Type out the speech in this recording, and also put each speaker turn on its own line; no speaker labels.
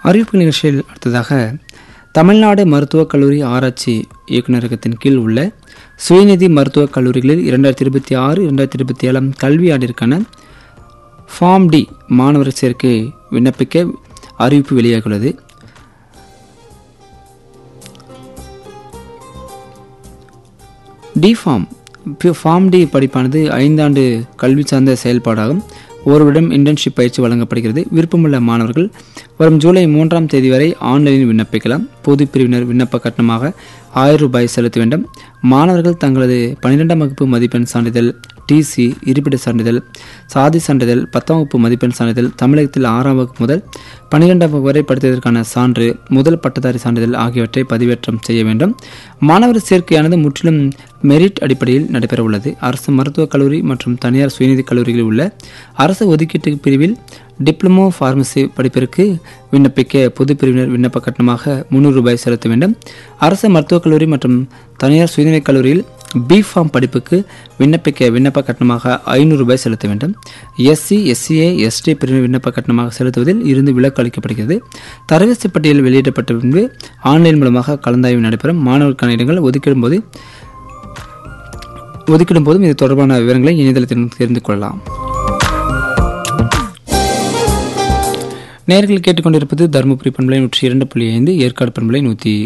அறிவிப்பு நிகழ்ச்சியில் அடுத்ததாக தமிழ்நாடு மருத்துவக் கல்லூரி ஆராய்ச்சி இயக்குநரகத்தின் கீழ் உள்ள சுயநிதி மருத்துவக் கல்லூரிகளில் இரண்டாயிரத்தி இருபத்தி ஆறு இரண்டாயிரத்தி இருபத்தி ஏழாம் கல்வியாண்டிற்கான ஃபார்ம் டி மாணவர் சேர்க்கை விண்ணப்பிக்க அறிவிப்பு வெளியாகியுள்ளது டி ஃபார்ம் ஃபார்ம் டி படிப்பானது ஐந்தாண்டு கல்வி சார்ந்த செயல்பாடாகும் ஒருவரிடம் இன்டர்ன்ஷிப் பயிற்சி வழங்கப்படுகிறது விருப்பமுள்ள மாணவர்கள் வரும் ஜூலை மூன்றாம் தேதி வரை ஆன்லைனில் விண்ணப்பிக்கலாம் பொது பிரிவினர் விண்ணப்ப கட்டணமாக ஆயிரம் ரூபாய் செலுத்த வேண்டும் மாணவர்கள் தங்களது பன்னிரெண்டாம் வகுப்பு மதிப்பெண் சான்றிதழ் டிசி இருப்பிட சான்றிதழ் சாதி சான்றிதழ் பத்தாம் வகுப்பு மதிப்பெண் சான்றிதழ் தமிழகத்தில் ஆறாம் வகுப்பு முதல் பன்னிரெண்டாம் வகுப்பு வரை படித்ததற்கான சான்று முதல் பட்டதாரி சான்றிதழ் ஆகியவற்றை பதிவேற்றம் செய்ய வேண்டும் மாணவர் சேர்க்கையானது முற்றிலும் மெரிட் அடிப்படையில் நடைபெற உள்ளது அரசு மருத்துவக் கல்லூரி மற்றும் தனியார் சுயநிதி கல்லூரிகளில் உள்ள அரசு ஒதுக்கீட்டு பிரிவில் டிப்ளமோ ஃபார்மசி படிப்பிற்கு விண்ணப்பிக்க பொது பிரிவினர் விண்ணப்ப கட்டணமாக முந்நூறு ரூபாய் செலுத்த வேண்டும் அரசு மருத்துவக் கல்லூரி மற்றும் தனியார் சுயநிலை கல்லூரியில் பி ஃபார்ம் படிப்புக்கு விண்ணப்பிக்க விண்ணப்ப கட்டணமாக ஐநூறு ரூபாய் செலுத்த வேண்டும் எஸ்சி எஸ்சிஏ எஸ்டி பிரிவினர் விண்ணப்ப கட்டணமாக செலுத்துவதில் இருந்து விலக்கு அளிக்கப்படுகிறது தரவரிசை பட்டியல் வெளியிடப்பட்ட பின்பு ஆன்லைன் மூலமாக கலந்தாய்வு நடைபெறும் மாணவருக்கான இடங்கள் ஒதுக்கிடும் போது ஒதுக்கிடும் போதும் இது தொடர்பான விவரங்களை இணையதளத்தில் தெரிந்து கொள்ளலாம் நேர்கள் கேட்டுக்கொண்டிருப்பது தருமபுரி பண்பலை நூற்றி இரண்டு புள்ளி ஐந்து ஏற்காடு பண்பலை நூற்றி